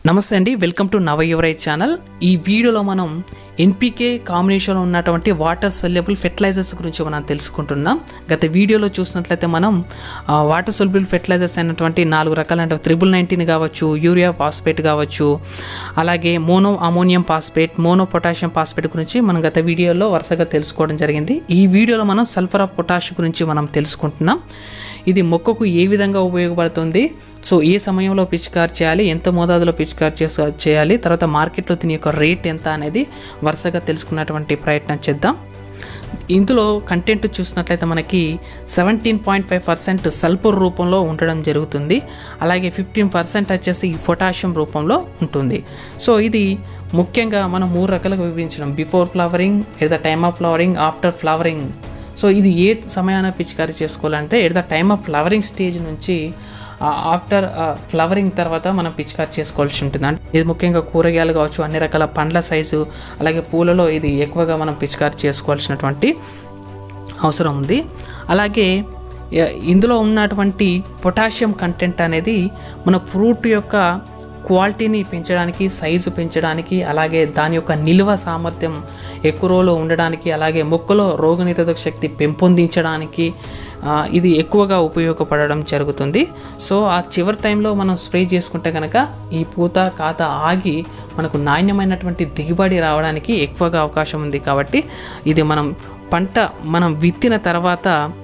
నమస్తే అండి welcome to నవ యువరై ఛానల్ ఈ వీడియోలో మనం ఎన్పికే కాంబినేషన్లో ఉన్నటువంటి వాటర్ సొల్యబుల్ ఫెర్టిలైజర్స్ గురించి మనం తెలుసుకుంటున్నాం గత వీడియోలో చూసినట్లయితే మనం ఆ, వాటర్ సొల్యబుల్ ఫెర్టిలైజర్స్ అయినటువంటి నాలుగు రకాల అంటే త్రిబుల్ నైన్టీన్ కావచ్చు యూరియా పాస్పేట్ కావచ్చు అలాగే mono ammonium phosphate mono potassium phosphate గురించి మనం గత వీడియోలో వరుసగా తెలుసుకోవడం జరిగింది ఈ వీడియోలో మనం సల్ఫర్ ఆఫ్ పొటాష్ గురించి మనం తెలుసుకుంటున్నాం ఇది మొక్కకు ఏ విధంగా ఉపయోగపడుతుంది సో ఏ సమయంలో పిచికారు చేయాలి ఎంత మోతాదులో పిచికారు చేస చేయాలి తర్వాత మార్కెట్లో దీని యొక్క రేట్ ఎంత అనేది వరుసగా తెలుసుకున్నటువంటి ప్రయత్నం చేద్దాం ఇందులో కంటెంట్ చూసినట్లయితే మనకి seventeen point five percent sulphur రూపంలో ఉండడం జరుగుతుంది అలాగే ఫిఫ్టీన్ పర్సెంట్ వచ్చేసి పొటాషియం రూపంలో ఉంటుంది సో ఇది ముఖ్యంగా మనం మూడు రకాలుగా విభజించడం before flowering at the time of flowering after flowering so ఇది ఏ సమయాన పిచికారీ చేసుకోవాలంటే at the time of flowering stage నుంచి ఆఫ్టర్ ఫ్లవరింగ్ తర్వాత మనం పిచికారీ చేసుకోవాల్సి ఉంటుంది అంటే ఇది ముఖ్యంగా కూరగాయలు కావచ్చు అన్ని రకాల పండ్ల సైజు అలాగే పూలలో ఇది ఎక్కువగా మనం పిచికారీ చేసుకోవాల్సినటువంటి అవసరం ఉంది అలాగే ఎ- ఇందులో ఉన్నటువంటి పొటాషియం కంటెంట్ అనేది మన ఫ్రూట్ యొక్క క్వాలిటీని పెంచడానికి సైజు పెంచడానికి అలాగే దాని యొక్క నిల్వ సామర్థ్యం ఎక్కువ రోజులు ఉండడానికి అలాగే మొక్కలో రోగనిరోధక శక్తి పెంపొందించడానికి ఆ, ఇది ఎక్కువగా ఉపయోగపడడం జరుగుతుంది సో ఆ చివరి టైంలో మనం స్ప్రే చేసుకుంటే కనుక ఈ పూత కాత ఆగి మనకు నాణ్యమైనటువంటి దిగుబడి రావడానికి ఎక్కువగా అవకాశం ఉంది కాబట్టి ఇది మనం పంట మనం విత్తిన తర్వాత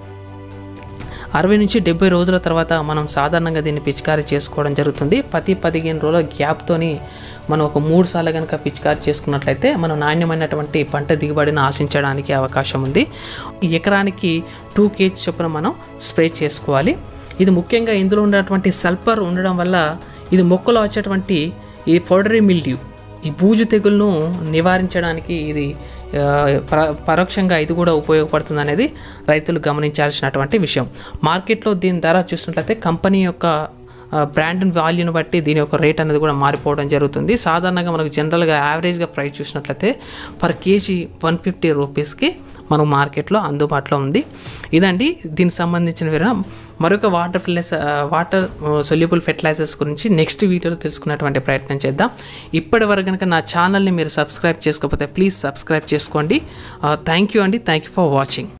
అరవై నుంచి డెబ్బై రోజుల తర్వాత మనం సాధారణంగా దీన్ని పిచికారీ చేసుకోవడం జరుగుతుంది ప్రతి పదిహేను రోజుల గ్యాప్తోని మనం ఒక మూడు సార్లు కనుక పిచికారీ చేసుకున్నట్లయితే మనం నాణ్యమైనటువంటి పంట దిగుబడిని ఆశించడానికి అవకాశం ఉంది ఎకరానికి టూ కేజీ చొప్పున మనం స్ప్రే చేసుకోవాలి ఇది ముఖ్యంగా ఇందులో ఉన్నటువంటి సల్ఫర్ ఉండడం వల్ల ఇది మొక్కలో వచ్చేటువంటి ఈ పౌడరీ మిల్డ్యూ ఈ బూజు తెగులను నివారించడానికి ఇది ఆ, పర పరోక్షంగా ఇది కూడా ఉపయోగపడుతుంది అనేది రైతులు గమనించాల్సినటువంటి విషయం మార్కెట్లో దీని ధర చూసినట్లయితే కంపెనీ యొక్క ఆ, బ్రాండ్ వాల్యూని బట్టి దీని యొక్క రేట్ అనేది కూడా మారిపోవడం జరుగుతుంది సాధారణంగా మనకు జనరల్గా యావరేజ్గా ప్రైస్ చూసినట్లయితే పర్ కేజీ వన్ ఫిఫ్టీ రూపీస్కి మనం మార్కెట్లో అందుబాటులో ఉంది ఇదండి దీనికి సంబంధించిన వివరణ మరొక వాటర్ ఫిల్లెస్ వాటర్ సొల్యూబుల్ ఫెర్టిలైజర్స్ గురించి నెక్స్ట్ వీడియోలో తెలుసుకునేటువంటి ప్రయత్నం చేద్దాం ఇప్పటి వరకు కనుక నా ఛానల్ని మీరు సబ్స్క్రైబ్ చేసుకోకపోతే ప్లీజ్ సబ్స్క్రైబ్ చేసుకోండి థ్యాంక్ యూ అండి థ్యాంక్ యూ ఫర్ వాచింగ్